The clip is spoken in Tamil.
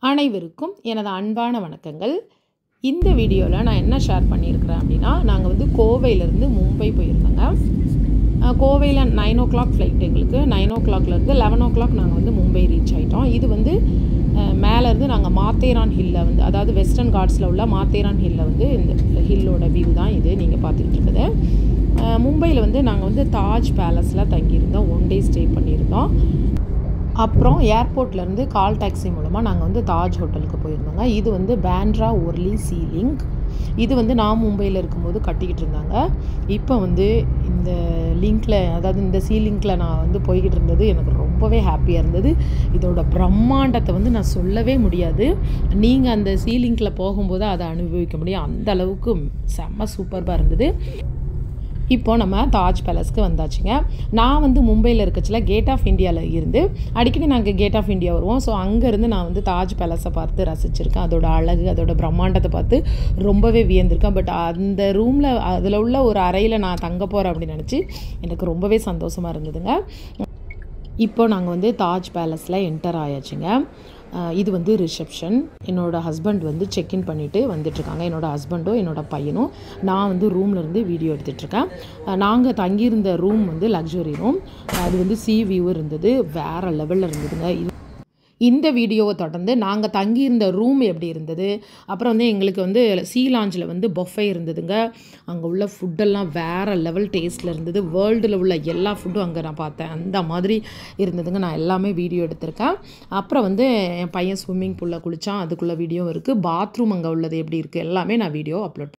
அனைவருக்கும் எனது அன்பான வணக்கங்கள் இந்த வீடியோவில் நான் என்ன ஷேர் பண்ணியிருக்கிறேன் அப்படின்னா நாங்கள் வந்து கோவையிலேருந்து மும்பை போயிருந்தோங்க அஹ் கோவையில் நைன் ஓ கிளாக் ஃப்ளைட் எங்களுக்கு நைன் ஓ கிளாக்லேருந்து லெவன் ஓ கிளாக் நாங்கள் வந்து மும்பை ரீச் ஆகிட்டோம் இது வந்து அஹ், மேலேருந்து நாங்கள் மாத்தேரான் ஹில்ல வந்து அதாவது வெஸ்டர்ன் காட்ஸில் உள்ள மாத்தேரான் ஹில்ல வந்து இந்த ஹில்லோட வியூ தான் இது நீங்கள் பார்த்துக்கிட்டு இருக்குது அஹ், மும்பையில் வந்து நாங்கள் வந்து தாஜ் பேலஸில் தங்கியிருந்தோம் ஒன் டே ஸ்டே பண்ணியிருந்தோம் அப்புறம் ஏர்போர்ட்லேருந்து கால் டாக்ஸி மூலமாக நாங்கள் வந்து தாஜ் ஹோட்டலுக்கு போயிருந்தோங்க இது வந்து பேண்ட்ரா ஒர்லி சீலிங் இது வந்து நான் மும்பையில் இருக்கும்போது கட்டிக்கிட்டு இருந்தாங்க இப்போ வந்து இந்த லிங்க்கில் அதாவது இந்த சீலிங்கில் நான் வந்து போய்கிட்டு இருந்தது எனக்கு ரொம்பவே ஹாப்பியாக இருந்தது இதோட பிரம்மாண்டத்தை வந்து நான் சொல்லவே முடியாது நீங்கள் அந்த சீலிங்கில் போகும்போது அதை அனுபவிக்க முடியும் அந்த அளவுக்கு செம்ம சூப்பர்பாக இருந்தது இப்போ நம்ம தாஜ் பேலஸ்க்கு வந்தாச்சுங்க நான் வந்து மும்பையில் இருக்கச்சில கேட் ஆஃப் இந்தியாவில் இருந்து அடிக்கடி நாங்கள் கேட் ஆஃப் இந்தியா வருவோம் ஸோ அங்கேருந்து நான் வந்து தாஜ் பேலஸை பார்த்து ரசிச்சிருக்கேன் அதோட அழகு அதோட பிரம்மாண்டத்தை பார்த்து ரொம்பவே வியந்திருக்கேன் பட் அந்த ரூமில் அதில் உள்ள ஒரு அறையில் நான் தங்க போகிறேன் அப்படின்னு நினச்சி எனக்கு ரொம்பவே சந்தோஷமாக இருந்ததுங்க இப்போ நாங்கள் வந்து தாஜ் பேலஸில் என்டர் ஆயாச்சுங்க அஹ் இது வந்து ரிசப்ஷன் என்னோட ஹஸ்பண்ட் வந்து செக்இன் பண்ணிவிட்டு வந்துட்டுருக்காங்க என்னோட ஹஸ்பண்டும் என்னோட பையனும் நான் வந்து ரூமில் இருந்து வீடியோ எடுத்துகிட்ருக்கேன் நாங்கள் தங்கியிருந்த ரூம் வந்து லக்ஸுரி ரூம் அது வந்து சி வியூ இருந்தது வேறு லெவலில் இருந்ததுங்க இது இந்த வீடியோவை தொடர்ந்து நாங்கள் தங்கியிருந்த ரூம் எப்படி இருந்தது அப்புறம் வந்து எங்களுக்கு வந்து சீ லாஞ்சில் வந்து பொஃபே இருந்ததுங்க அங்கே உள்ள ஃபுட்டெல்லாம் வேறு லெவல் டேஸ்ட்டில் இருந்தது வேர்ல்டில் உள்ள எல்லா ஃபுட்டும் அங்கே நான் பார்த்தேன் அந்த மாதிரி இருந்ததுங்க நான் எல்லாமே வீடியோ எடுத்திருக்கேன் அப்புறம் வந்து என் பையன் ஸ்விம்மிங் பூலில் குளித்தான் அதுக்குள்ளே வீடியோ இருக்குது பாத்ரூம் அங்கே உள்ளது எப்படி இருக்குது எல்லாமே நான் வீடியோ அப்லோட்